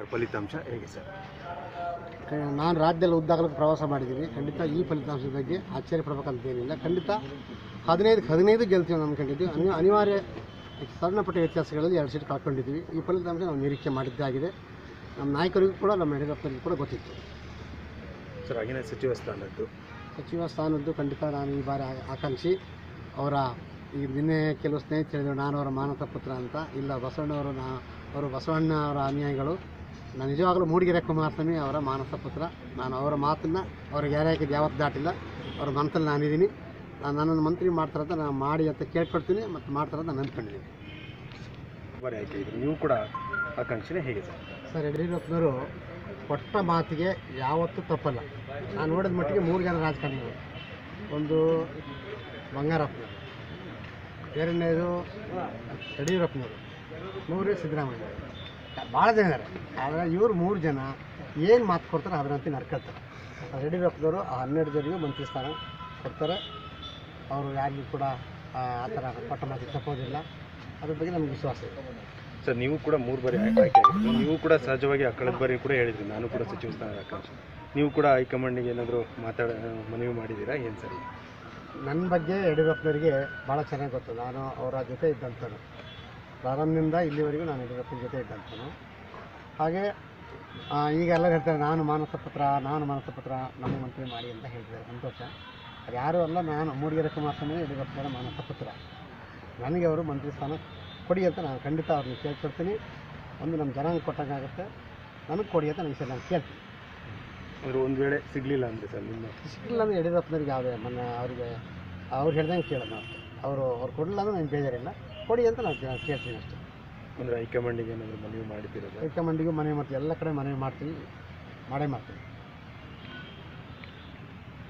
ಫಲಿತಾಂಶ ಹೇಗೆ ಸರ್ ಕ- ನಾನು ರಾಜ್ಯದಲ್ಲಿ ಉದ್ದಾಗಲಕ್ಕೆ ಪ್ರವಾಸ ಮಾಡಿದ್ದೀನಿ ಖಂಡಿತ ಈ ಫಲಿತಾಂಶದ ಬಗ್ಗೆ ಆಶ್ಚರ್ಯ ಪಡಬೇಕಂತೇನಿಲ್ಲ ಖಂಡಿತ ಹದಿನೈದು ಹದಿನೈದು ಗೆಲ್ತೀವಿ ಅಂದ್ಕೊಂಡಿದ್ವಿ ಅನಿ ಅನಿವಾರ್ಯ ಸಣ್ಣ ಪುಟ್ಟ ವ್ಯತ್ಯಾಸಗಳಲ್ಲಿ ಎರಡು ಸೀಟ್ ಕಳ್ಕೊಂಡಿದ್ವಿ ಈ ಫಲಿತಾಂಶ ನಾವು ನಿರೀಕ್ಷೆ ಮಾಡಿದ್ದೇ ಆಗಿದೆ ನಮ್ಮ ನಾಯಕರಿಗೂ ಕೂಡ ನಮ್ಮ ಯಡಿಯೂರಪ್ಪನಿಗೂ ಕೂಡ ಗೊತ್ತಿತ್ತು ಸರ್ ಆಗಿನ ಸಚಿವ ಸ್ಥಾನದ್ದು ಸಚಿವ ಸ್ಥಾನದ್ದು ಖಂಡಿತ ನಾನು ಈ ಬಾರಿ ಆ- ಆಕಾಂಕ್ಷಿ ಅವರ ಈಗ ನಿನ್ನೆ ಕೆಲವು ಸ್ನೇಹಿತರು ಹೇಳಿದರು ನಾನು ಅವರ ಮಾನಸ ಪುತ್ರ ಅಂತ ಇಲ್ಲ ಬಸವಣ್ಣವರು ನಾ ಅವರು ಬಸವಣ್ಣ ಅವರ ಅನುಯಾಯಿಗಳು ನಾನು ನಿಜವಾಗಲೂ ಮೂಡಿಗೆರೆ ಕುಮಾರಸ್ವಾಮಿ ಅವರ ಮಾನಸ ಪುತ್ರ ನಾನು ಅವರ ಮಾತನ್ನು ಅವ್ರಿಗೆ ಯಾರೇ ಹಾಕಿದ್ದು ಯಾವತ್ತು ದಾಟಿಲ್ಲ ಅವ್ರ ಮನಸ್ಸಲ್ಲಿ ನಾನಿದ್ದೀನಿ ನಾನು ನನ್ನನ್ನು ಮಂತ್ರಿ ಮಾಡ್ತಾರಂತ ನಾನು ಮಾಡಿ ಅಂತ ಕೇಳ್ಕೊಡ್ತೀನಿ ಮತ್ತು ಮಾಡ್ತಾರಂತ ನಾನು ಅಂದ್ಕೊಂಡಿದ್ದೀನಿ ಬಾರಿ ಆಯ್ಕೆ ಇದ್ರು ನೀವು ಕೂಡ ಆಕಾಂಕ್ಷಿನೇ ಹೇಗೆ ಸರ್ ಸರ್ ಯಡಿಯೂರಪ್ಪನವರು ಕೊಟ್ಟ ಮಾತಿಗೆ ಯಾವತ್ತೂ ತಪ್ಪಲ್ಲ ನಾನು ನೋಡಿದ ಮಟ್ಟಿಗೆ ಮೂರು ಜನ ರಾಜಕಾರಣಿಗಳು ಒಂದು ಬಂಗಾರಪ್ಪನವರು ಎರಡನೇದು ಯಡಿಯೂರಪ್ಪನವರು ಮೂರನೇ ಸಿದ್ದರಾಮಯ್ಯ ಭಾಳ ಜನ ಇದ್ದಾರೆ ಆದರೆ ಇವರು ಮೂರು ಜನ ಏನು ಮಾತು ಕೊಡ್ತಾರೆ ಅದರಂತೆ ನಡ್ಕೊಳ್ತಾರೆ ಆ ಯಡಿಯೂರಪ್ಪನವರು ಆ ಹನ್ನೆರಡು ಜನರಿಗೂ ಮಂತ್ರಿ ಸ್ಥಾನ ಕೊಡ್ತಾರೆ ಅವರು ಯಾರಿಗೂ ಕೂಡ ಆ ಆ ಥರ ಕೊಟ್ಟ ಮಾತಿಗೆ ತಪ್ಪೋದಿಲ್ಲ ಅದ್ರ ಬಗ್ಗೆ ನಮ್ಗೆ ವಿಶ್ವಾಸ ಇದೆ ಸರ್ ನೀವು ಕೂಡ ಮೂರು ಬಾರಿ ಆಯ್ಕೆ ಆಗಿದ್ರು ನೀವು ಕೂಡ ಸಹಜವಾಗಿ ಆ ಕಳೆದ ಬಾರಿ ಕೂಡ ಹೇಳಿದ್ರಿ ನಾನು ಕೂಡ ಸಚಿವ ಸ್ಥಾನದ ಆಕಾಂಕ್ಷಿ ನೀವು ಕೂಡ ಹೈಕಮಾಂಡಿಗೆ ಏನಾದರೂ ಮಾತಾಡ ಮನವಿ ಮಾಡಿದ್ದೀರಾ ಏನು ಸರ್ ನನ್ನ ಬಗ್ಗೆ ಯಡಿಯೂರಪ್ಪನವರಿಗೆ ಭಾಳ ಚೆನ್ನಾಗಿ ಗೊತ್ತು ನಾನು ಅವರ ಜೊತೆ ಇದ್ದಂಥನು ಪ್ರಾರಂಭದಿಂದ ಇಲ್ಲಿವರೆಗೂ ನಾನು ಯಡಿಯೂರಪ್ಪನ ಜೊತೆ ಇದ್ದಂಥನು ಹಾಗೆ ಆ, ಈಗ ಎಲ್ಲರೂ ಹೇಳ್ತಾರೆ ನಾನು ಮಾನಸ ಪುತ್ರ ನಾನು ಮಾನಸ ಪುತ್ರ ನಮ್ಮ ಮಂತ್ರಿ ಮಾಡಿ ಅಂತ ಹೇಳ್ತಾರೆ ಸಂತೋಷ ಅದು ಯಾರೂ ಅಲ್ಲ ನಾನು ಮೂಡಿಗೆರೆ ಕುಮಾರಸ್ವಾಮಿ ಯಡಿಯೂರಪ್ಪನವರ ಮಾನಸ ಪುತ್ರ ನನಗೆ ಅವರು ಮಂತ್ರಿ ಸ್ಥಾನ ಕೊಡಿ ಅಂತ ನಾನು ಖಂಡಿತ ಅವ್ರನ್ನ ಕೇಳ್ಕೊಡ್ತೀನಿ ಒಂದು ನಮ್ಮ ಜನಾಂಗ ಕೊಟ್ಟಂಗಾಗುತ್ತೆ ನನಗೆ ಕೊಡಿ ಅಂತ ನನಗೆ ನಾನು ಕೇಳ್ತೀನಿ ಅಂದರೆ ಒಂದು ವೇಳೆ ಸಿಗಲಿಲ್ಲ ಅಂದರೆ ಸರ್ ನಿಮ್ಮ ಸಿಕ್ಕಿಲ್ಲ ಅಂದ್ರೆ ಯಡಿಯೂರಪ್ಪನವ್ರಿಗೆ ಯಾವುದೇ ಮೊನ್ನೆ ಅವರಿಗೆ ಅವ್ರು ಹೇಳ್ದಂಗೆ ಕೇಳೋದು ನಾವು ಅವ್ರು ಅವ್ರು ಕೊಡಲಿಲ್ಲ ಅಂದ್ರೆ ನನಗೆ ಬೇಜಾರಿಲ್ಲ ಕೊಡಿ ಅಂತ ನಾವು ಕೇ- ಕೇಳ್ತೀನಿ ಅಷ್ಟೇ ಅಂದರೆ ಹೈಕಮಾಂಡಿಗೆ ಏನಾದರೂ ಮನವಿ ಮಾಡಿದ್ದೀರಾ ಸರ್ ಹೈಕಮಾಂಡಿಗೂ ಮನವಿ ಮಾಡ್ತೀವಿ ಎಲ್ಲ ಕಡೆ ಮನವಿ ಮಾಡ್ತೀವಿ ಮಾಡೇ ಮಾಡ್ತೀವಿ